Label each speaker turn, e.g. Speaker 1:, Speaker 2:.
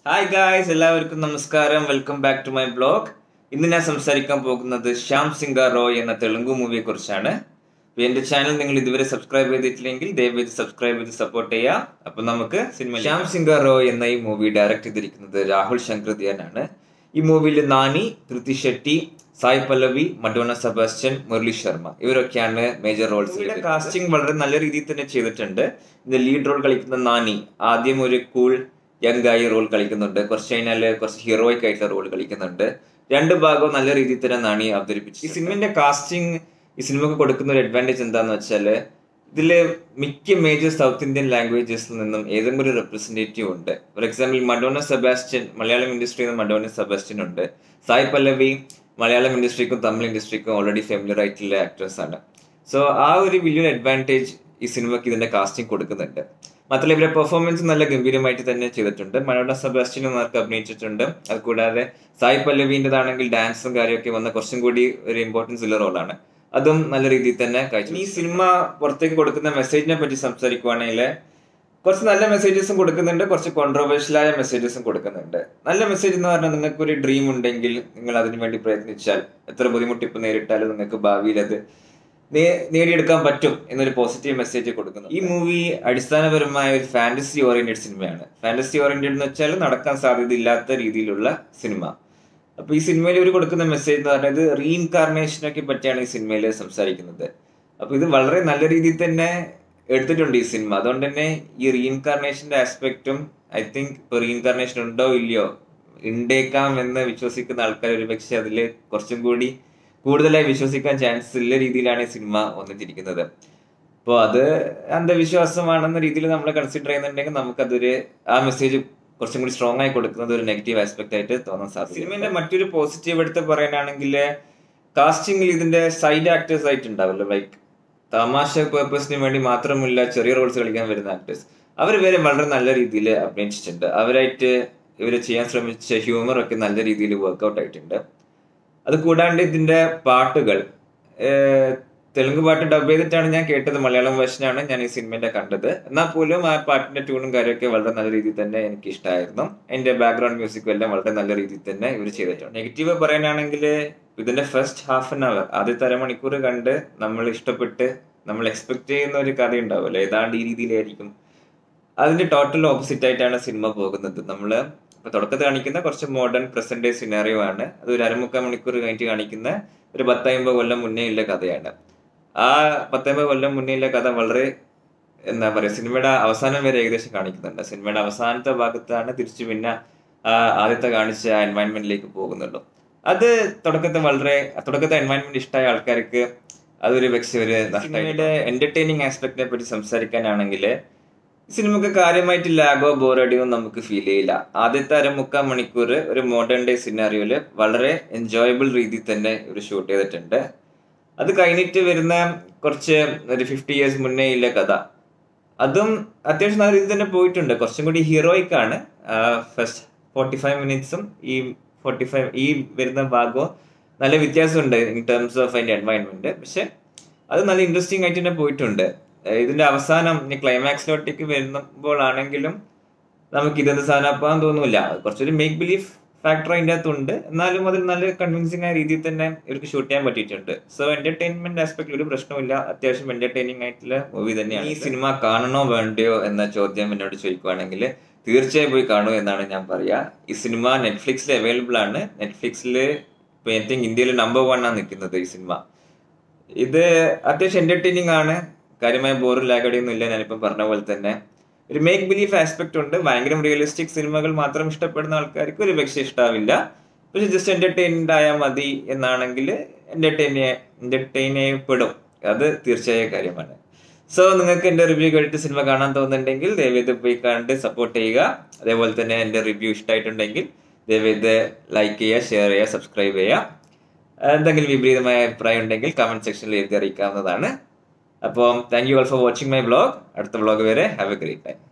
Speaker 1: hi guys എല്ലാവർക്കും നമസ്കാരം welcome back to my blog ഇന്ന് ഞാൻ സംസാരിക്കാൻ പോകുന്നത് ശ്യാം സിംഗ റോയ് എന്ന തെലുങ്ക് മൂവിയെ കുറിച്ചാണ് അപ്പൊ എന്റെ ചാനൽ നിങ്ങൾ ഇതുവരെ സബ്സ്ക്രൈബ് ചെയ്തിട്ടില്ലെങ്കിൽ ദയവേത് സബ്സ്ക്രൈബ് ചെയ്ത് സപ്പോർട്ട് ചെയ്യാം അപ്പൊ നമുക്ക് സിനിമ ശ്യാം സിംഗ റോയ് എന്ന ഈ മൂവി ഡയറക്ട് ചെയ്തിരിക്കുന്നത് രാഹുൽ ശങ്കർദിയാനാണ് ഈ മൂവിയിൽ നാനി കൃതി ഷെട്ടി സായ് പല്ലവി മഡോണ സെബാസ്റ്റ്യൻ മുരളി ശർമ്മ ഇവരൊക്കെയാണ് മേജർ റോൾസ് കാസ്റ്റിംഗ് വളരെ നല്ല രീതിയിൽ തന്നെ ചെയ്തിട്ടുണ്ട് ഇത് ലീഡ് റോൾ കളിക്കുന്ന നാനി ആദ്യം ഒരു കൂൾ യങ് ആയി റോൾ കളിക്കുന്നുണ്ട് കുറച്ച് കഴിഞ്ഞാല് കുറച്ച് ഹീറോയിക് ആയിട്ടുള്ള റോൾ കളിക്കുന്നുണ്ട് രണ്ട് ഭാഗവും നല്ല രീതിയിൽ തന്നെ നാണി അവതരിപ്പിച്ചു ഈ സിനിമന്റെ കാസ്റ്റിംഗ് ഈ സിനിമക്ക് കൊടുക്കുന്ന ഒരു അഡ്വാൻറ്റേജ് എന്താന്ന് വെച്ചാല് ഇതില് മിക്ക മേജർ സൗത്ത് ഇന്ത്യൻ ലാംഗ്വേജസിൽ നിന്നും ഏതെങ്കിലും ഒരു റെപ്രസെന്റേറ്റീവ് ഉണ്ട് ഫോർ എക്സാമ്പിൾ മഡോണ സെബാസ്റ്റ്യൻ മലയാളം ഇൻഡസ്ട്രിയിൽ നിന്ന് മഡോണ സെബാസ്റ്റ്യൻ ഉണ്ട് സായ് പല്ലവി മലയാളം ഇൻഡസ്ട്രിക്കും തമിഴ് ഇൻഡസ്ട്രിക്കും ഓൾറെഡി ഫെമിലിയർ ആയിട്ടുള്ള ആക്ടേഴ്സ് ആണ് സോ ആ ഒരു വലിയൊരു അഡ്വാൻറ്റേജ് ഈ സിനിമയ്ക്ക് ഇതിന്റെ കാസ്റ്റിംഗ് കൊടുക്കുന്നുണ്ട് മാത്രമല്ല ഇവരുടെ പെർഫോമൻസ് നല്ല ഗംഭീരമായിട്ട് തന്നെ ചെയ്തിട്ടുണ്ട് മലയാള സെബാസ്റ്റ്യനും മാർക്ക് അഭിനയിച്ചിട്ടുണ്ട് അത് കൂടാതെ സായ് പല്ലവിൻ്റെതാണെങ്കിൽ ഡാൻസും കാര്യമൊക്കെ വന്ന കുറച്ചും കൂടി ഒരു ഇമ്പോർട്ടൻസ് ഉള്ള റോളാണ് അതും നല്ല രീതിയിൽ തന്നെ കഴിച്ചു ഈ സിനിമ പുറത്തേക്ക് കൊടുക്കുന്ന മെസ്സേജിനെ പറ്റി സംസാരിക്കുവാണെങ്കിൽ കുറച്ച് നല്ല മെസ്സേജസും കൊടുക്കുന്നുണ്ട് കുറച്ച് കോൺട്രവേഴ്ഷ്യലായ മെസ്സേജസും കൊടുക്കുന്നുണ്ട് നല്ല മെസ്സേജ് എന്ന് പറഞ്ഞാൽ നിങ്ങൾക്ക് ഒരു ഡ്രീം ഉണ്ടെങ്കിൽ നിങ്ങൾ അതിനു വേണ്ടി പ്രയത്നിച്ചാൽ എത്ര ബുദ്ധിമുട്ടിപ്പ് നേരിട്ടാലും നിങ്ങൾക്ക് ഭാവിയിൽ അത് നേടിയെടുക്കാൻ പറ്റും എന്നൊരു പോസിറ്റീവ് മെസ്സേജ് കൊടുക്കുന്നു ഈ മൂവി അടിസ്ഥാനപരമായ ഒരു ഫാന്റസി ഓറിയന്റഡ് സിനിമയാണ് ഫാന്റസി ഓറിയന്റഡ് എന്ന് വെച്ചാൽ നടക്കാൻ സാധ്യതയില്ലാത്ത രീതിയിലുള്ള സിനിമ അപ്പൊ ഈ സിനിമയിൽ ഒരു കൊടുക്കുന്ന മെസ്സേജ് എന്ന് പറഞ്ഞാൽ റീഇൻകാർണേഷനൊക്കെ പറ്റിയാണ് ഈ സിനിമയിൽ സംസാരിക്കുന്നത് അപ്പൊ ഇത് വളരെ നല്ല രീതിയിൽ തന്നെ എടുത്തിട്ടുണ്ട് ഈ സിനിമ അതുകൊണ്ട് തന്നെ ഈ റീഇൻകാർണേഷന്റെ ആസ്പെക്റ്റും ഐ തിങ്ക് ഇപ്പൊ റീഇൻകാർണേഷൻ ഉണ്ടോ ഇല്ലയോ ഉണ്ടേക്കാം എന്ന് വിശ്വസിക്കുന്ന ആൾക്കാർ ഒരുപക്ഷെ അതിൽ കുറച്ചും കൂടി കൂടുതലായി വിശ്വസിക്കാൻ ചാൻസ് ഉള്ള രീതിയിലാണ് ഈ സിനിമ വന്നിട്ടിരിക്കുന്നത് അപ്പോൾ അത് അന്ധവിശ്വാസമാണെന്ന രീതിയിൽ നമ്മൾ കൺസിഡർ ചെയ്യുന്നുണ്ടെങ്കിൽ നമുക്കതൊരു ആ മെസ്സേജ് കുറച്ചും കൂടി സ്ട്രോങ് ആയി കൊടുക്കുന്നത് ഒരു നെഗറ്റീവ് ആസ്പെക്ട് ആയിട്ട് തോന്നാൻ സാധിക്കും സിനിമയുടെ മറ്റൊരു പോസിറ്റീവ് എടുത്ത് പറയാനാണെങ്കിൽ കാസ്റ്റിംഗിൽ ഇതിന്റെ സൈഡ് ആക്ടേഴ്സ് ആയിട്ട് ഉണ്ടാവല്ലോ ലൈക്ക് തമാശ പേർപ്പസിന് വേണ്ടി മാത്രമല്ല ചെറിയ റോൾസ് കളിക്കാൻ വരുന്ന ആക്ടേഴ്സ് അവർ വരെ വളരെ നല്ല രീതിയിൽ അഭിനയിച്ചിട്ടുണ്ട് അവരായിട്ട് ഇവർ ചെയ്യാൻ ശ്രമിച്ച ഹ്യൂമർ ഒക്കെ നല്ല രീതിയിൽ വർക്ക്ഔട്ട് ആയിട്ടുണ്ട് അത് കൂടാണ്ട് ഇതിന്റെ പാട്ടുകൾ തെലുങ്ക് പാട്ട് ഡബ് ചെയ്തിട്ടാണ് ഞാൻ കേട്ടത് മലയാളം വേർഷനാണ് ഞാൻ ഈ സിനിമയുടെ കണ്ടത് എന്നാൽ പോലും ആ പാട്ടിന്റെ ട്യൂണും കാര്യമൊക്കെ വളരെ നല്ല രീതിയിൽ തന്നെ എനിക്ക് ഇഷ്ടമായിരുന്നു അതിന്റെ ബാക്ക്ഗ്രൗണ്ട് മ്യൂസിക്കും എല്ലാം വളരെ നല്ല രീതിയിൽ തന്നെ ഇവർ ചെയ്തിട്ടുണ്ട് നെഗറ്റീവ് പറയാനാണെങ്കിൽ ഇതിന്റെ ഫസ്റ്റ് ഹാഫ് ആൻ അവർ ആദ്യത്തെ അരമണിക്കൂർ കണ്ട് നമ്മൾ ഇഷ്ടപ്പെട്ട് നമ്മൾ എക്സ്പെക്ട് ചെയ്യുന്ന ഒരു കഥ ഉണ്ടാവുമല്ലോ ഏതാണ്ട് ഈ രീതിയിലായിരിക്കും അതിന്റെ ടോട്ടൽ ഓപ്പോസിറ്റ് ആയിട്ടാണ് സിനിമ പോകുന്നത് നമ്മള് ഇപ്പൊ തുടക്കത്തിൽ കാണിക്കുന്ന കുറച്ച് മോഡേൺ പ്രസന്റ് ഡേ സിനാറിയോ ആണ് അത് ഒരു അരമുക്കാൽ മണിക്കൂർ കഴിഞ്ഞിട്ട് കാണിക്കുന്ന ഒരു പത്തമ്പത് കൊല്ലം മുന്നേ ഉള്ള കഥയാണ് ആ പത്തമ്പത് കൊല്ലം മുന്നേ ഉള്ള കഥ വളരെ എന്താ പറയാ സിനിമയുടെ അവസാനം വരെ ഏകദേശം കാണിക്കുന്നുണ്ട് സിനിമയുടെ അവസാനത്തെ ഭാഗത്താണ് തിരിച്ചു പിന്നെ ആ ആദ്യത്തെ കാണിച്ച ആ എൻവയൺമെന്റിലേക്ക് പോകുന്നുള്ളൂ അത് തുടക്കത്തെ വളരെ തുടക്കത്തെ എൻവയൺമെന്റ് ഇഷ്ടമായ ആൾക്കാർക്ക് അതൊരു പക്ഷേ ഒരു സിനിമയുടെ എന്റർടൈനിങ് ആസ്പെക്ടിനെ പറ്റി സംസാരിക്കാനാണെങ്കിൽ സിനിമക്ക് കാര്യമായിട്ട് ലാഗോ ബോറടിയോ നമുക്ക് ഫീൽ ചെയ്യില്ല ആദ്യത്തെ അരമുക്കാൽ മണിക്കൂർ ഒരു മോഡേൺ ഡേ സിനാറിയോയില് വളരെ എൻജോയബിൾ രീതിയിൽ തന്നെ ഒരു ഷൂട്ട് ചെയ്തിട്ടുണ്ട് അത് കഴിഞ്ഞിട്ട് വരുന്ന കുറച്ച് ഒരു ഫിഫ്റ്റി ഇയേഴ്സ് മുന്നേ ഇല്ല കഥ അതും അത്യാവശ്യം നല്ല രീതിയിൽ തന്നെ പോയിട്ടുണ്ട് കുറച്ചും കൂടി ഹീറോയിക് ആണ് ഫസ്റ്റ് ഫോർട്ടി ഫൈവ് മിനിറ്റ്സും ഈ ഫോർട്ടി ഫൈവ് ഈ വരുന്ന ഭാഗവും നല്ല വ്യത്യാസമുണ്ട് ഇൻ ടേംസ് ഓഫ് അതിന്റെ എൻവയൺമെന്റ് പക്ഷെ അത് നല്ല ഇൻട്രസ്റ്റിംഗ് ആയിട്ട് തന്നെ പോയിട്ടുണ്ട് ഇതിന്റെ അവസാനം ഇനി ക്ലൈമാക്സിലോട്ടേക്ക് വരുമ്പോഴാണെങ്കിലും നമുക്ക് ഇതെന്ത് സാധനപ്പാൻ തോന്നൂല കുറച്ചൊരു മേക്ക് ബിലീഫ് ഫാക്ടർ അതിൻ്റെ അകത്തുണ്ട് എന്നാലും അതിൽ നല്ല കൺവിൻസിംഗ് ആയ രീതിയിൽ തന്നെ ഇവർക്ക് ഷൂട്ട് ചെയ്യാൻ പറ്റിയിട്ടുണ്ട് സോ എന്റർടൈൻമെന്റ് ആസ്പെക്ടിൽ ഒരു പ്രശ്നമില്ല അത്യാവശ്യം എന്റർടൈനിങ് ആയിട്ടുള്ള മൂവി തന്നെയാണ് ഈ സിനിമ കാണണോ വേണ്ടയോ എന്ന ചോദ്യം എന്നോട് ചോദിക്കുവാണെങ്കിൽ തീർച്ചയായും പോയി കാണൂ എന്നാണ് ഞാൻ പറയാ ഈ സിനിമ നെറ്റ്ഫ്ലിക്സിൽ അവൈലബിൾ ആണ് നെറ്റ്ഫ്ലിക്സിൽ ഇപ്പൊ ഐ തിങ്ക് ഇന്ത്യയിൽ നമ്പർ വൺ ആണ് നിൽക്കുന്നത് ഈ സിനിമ ഇത് അത്യാവശ്യം എന്റർടൈനിങ് ആണ് കാര്യമായ ബോറും ലാഗടിയൊന്നും ഇല്ല ഞാനിപ്പം പറഞ്ഞ പോലെ തന്നെ ഒരു മേക്ക് ബിലീഫ് ആസ്പെക്ട് ഉണ്ട് ഭയങ്കര റിയലിസ്റ്റിക് സിനിമകൾ മാത്രം ഇഷ്ടപ്പെടുന്ന ആൾക്കാർക്ക് ഒരു പക്ഷേ ഇഷ്ടാവില്ല പക്ഷെ ജസ്റ്റ് എന്റർടൈൻഡ് ആയാൽ മതി എന്നാണെങ്കിൽ എന്റർടൈൻ എന്റർടൈൻ ചെയ്യപ്പെടും അത് തീർച്ചയായ കാര്യമാണ് സോ നിങ്ങൾക്ക് എന്റെ റിവ്യൂ കേട്ടിട്ട് സിനിമ കാണാൻ തോന്നുന്നുണ്ടെങ്കിൽ ദയവേത് പോയി കണ്ട് സപ്പോർട്ട് ചെയ്യുക അതേപോലെ തന്നെ എന്റെ റിവ്യൂ ഇഷ്ടമായിട്ടുണ്ടെങ്കിൽ ദയവേത് ലൈക്ക് ചെയ്യുക ഷെയർ ചെയ്യുക സബ്സ്ക്രൈബ് ചെയ്യുക എന്തെങ്കിലും വിപരീതമായ അഭിപ്രായം ഉണ്ടെങ്കിൽ കമന്റ് സെക്ഷനിൽ എഴുതി അറിയിക്കാവുന്നതാണ് അപ്പം thank you all for watching my vlog അടുത്ത വ്ളോഗ് വരെ ഹാവ് എ ഗ്രേറ്റ് ടൈം